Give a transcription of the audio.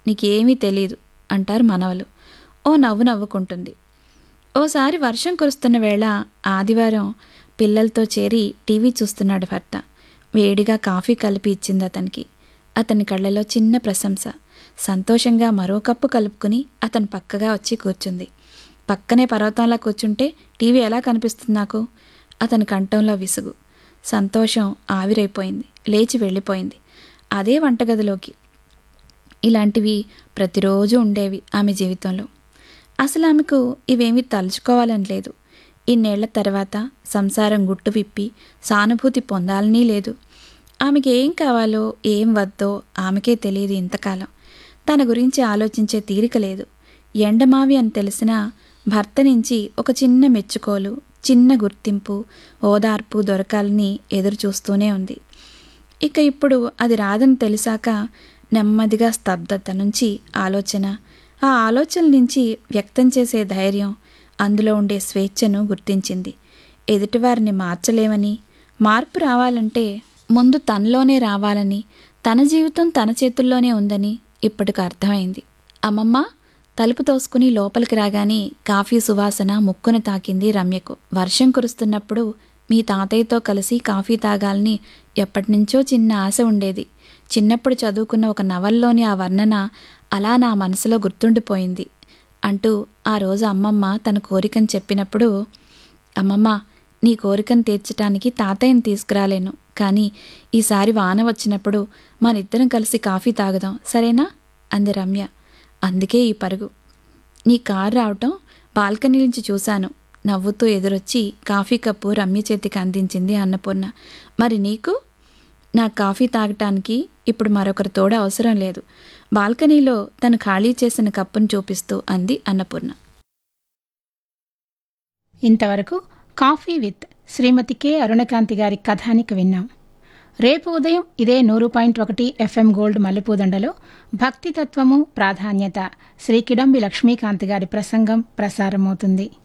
నీకేమీ తెలీదు అంటారు మనవలు ఓ నవ్వు నవ్వుకుంటుంది ఓసారి వర్షం కురుస్తున్న వేళ ఆదివారం పిల్లలతో చేరి టీవీ చూస్తున్నాడు భర్త వేడిగా కాఫీ కలిపి ఇచ్చింది అతనికి అతని కళ్ళలో చిన్న ప్రశంస సంతోషంగా మరో కప్పు కలుపుకుని అతను పక్కగా వచ్చి కూర్చుంది పక్కనే పర్వతంలా కూర్చుంటే టీవీ ఎలా కనిపిస్తుంది నాకు అతని కంఠంలో విసుగు సంతోషం ఆవిరైపోయింది లేచి వెళ్ళిపోయింది అదే వంటగదిలోకి ఇలాంటివి ప్రతిరోజు ఉండేవి ఆమె జీవితంలో అసలు ఆమెకు ఇవేమీ తలుచుకోవాలని లేదు ఇన్నేళ్ల తర్వాత సంసారం గుట్టు విప్పి సానుభూతి పొందాలని లేదు ఆమెకి ఏం కావాలో ఏం వద్దో ఆమెకే తెలియదు ఇంతకాలం తన గురించి ఆలోచించే తీరిక లేదు ఎండమావి అని తెలిసినా భర్త నుంచి ఒక చిన్న మెచ్చుకోలు చిన్న గుర్తింపు ఓదార్పు దొరకాలని ఎదురు చూస్తూనే ఉంది ఇక ఇప్పుడు అది రాదని తెలిసాక నెమ్మదిగా స్తబ్దత నుంచి ఆలోచన ఆ ఆలోచన నుంచి వ్యక్తం చేసే ధైర్యం అందులో ఉండే స్వేచ్ఛను గుర్తించింది ఎదుటివారిని మార్చలేమని మార్పు రావాలంటే ముందు తనలోనే రావాలని తన జీవితం తన చేతుల్లోనే ఉందని ఇప్పటికి అర్థమైంది అమ్మమ్మ తలుపు తోసుకుని లోపలికి రాగానే కాఫీ సువాసన ముక్కున తాకింది రమ్యకు వర్షం కురుస్తున్నప్పుడు మీ తాతయ్యతో కలిసి కాఫీ తాగాలని ఎప్పటినుంచో చిన్న ఆశ ఉండేది చిన్నప్పుడు చదువుకున్న ఒక నవల్లోని ఆ వర్ణన అలా నా మనసులో గుర్తుండిపోయింది అంటూ ఆ రోజు అమ్మమ్మ తన కోరికను చెప్పినప్పుడు అమ్మమ్మ నీ కోరికను తీర్చడానికి తాతయ్యని తీసుకురాలేను కానీ ఈసారి వాన వచ్చినప్పుడు మనిద్దరం కలిసి కాఫీ తాగుదాం సరేనా అంది రమ్య అందుకే ఈ పరుగు నీ కారు రావటం బాల్కనీ నుంచి చూశాను నవ్వుతూ ఎదురొచ్చి కాఫీ కప్పు రమ్య చేతికి అందించింది అన్నపూర్ణ మరి నీకు నా కాఫీ తాగటానికి ఇప్పుడు మరొకరి తోడ అవసరం లేదు బాల్కనీలో తను ఖాళీ చేసిన కప్పును చూపిస్తూ అంది అన్నపూర్ణ ఇంతవరకు coffee with Srimathi K Arunakanthi గారి కథానిక విన్నాం రేపు ఉదయం ఇదే నూరు పాయింట్ ఒకటి ఎఫ్ఎం గోల్డ్ మల్లెపూదండలో భక్తి తత్వము ప్రాధాన్యత శ్రీ కిడంబి లక్ష్మీకాంత్ గారి ప్రసంగం ప్రసారమవుతుంది